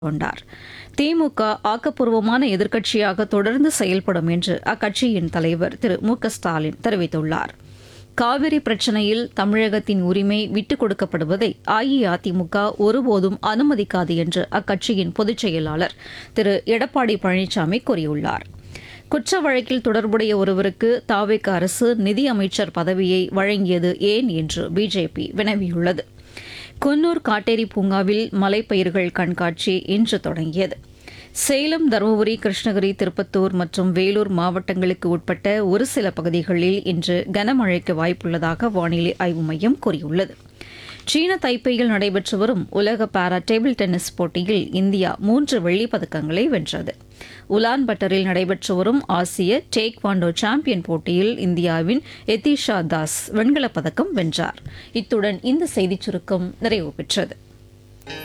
கொண்டார் திமுக ஆக்கப்பூர்வமான எதிர்க்கட்சியாக தொடர்ந்து செயல்படும் என்று அக்கட்சியின் தலைவர் திரு மு க ஸ்டாலின் தெரிவித்துள்ளார் காவிரி பிரச்சினையில் தமிழகத்தின் உரிமை விட்டுக் கொடுக்கப்படுவதை அஇஅதிமுக ஒருபோதும் அனுமதிக்காது என்று அக்கட்சியின் பொதுச் செயலாளர் திரு எடப்பாடி பழனிசாமி கூறியுள்ளார் குற்ற வழக்கில் தொடர்புடைய ஒருவருக்கு தாவேக அரசு நிதி அமைச்சர் பதவியை வழங்கியது ஏன் என்று பிஜேபி வினவியுள்ளது குன்னூர் காட்டேரி பூங்காவில் மலைப்பயிர்கள் கண்காட்சி இன்று தொடங்கியது சேலம் தருமபுரி கிருஷ்ணகிரி திருப்பத்தூர் மற்றும் வேலூர் மாவட்டங்களுக்கு உட்பட்ட ஒரு சில பகுதிகளில் இன்று கனமழைக்கு வாய்ப்புள்ளதாக வானிலை ஆய்வு மையம் கூறியுள்ளது சீன தைப்பேயில் நடைபெற்று வரும் உலக பாரா டேபிள் டென்னிஸ் போட்டியில் இந்தியா மூன்று வெள்ளிப் பதக்கங்களை வென்றது உலான் பட்டரில் நடைபெற்று வரும் ஆசிய டேக் வாண்டோ சாம்பியன் போட்டியில் இந்தியாவின் எதிஷா தாஸ் வெண்கலப் பதக்கம் வென்றார் இத்துடன் இந்த செய்திச் சுருக்கம் நிறைவு பெற்றது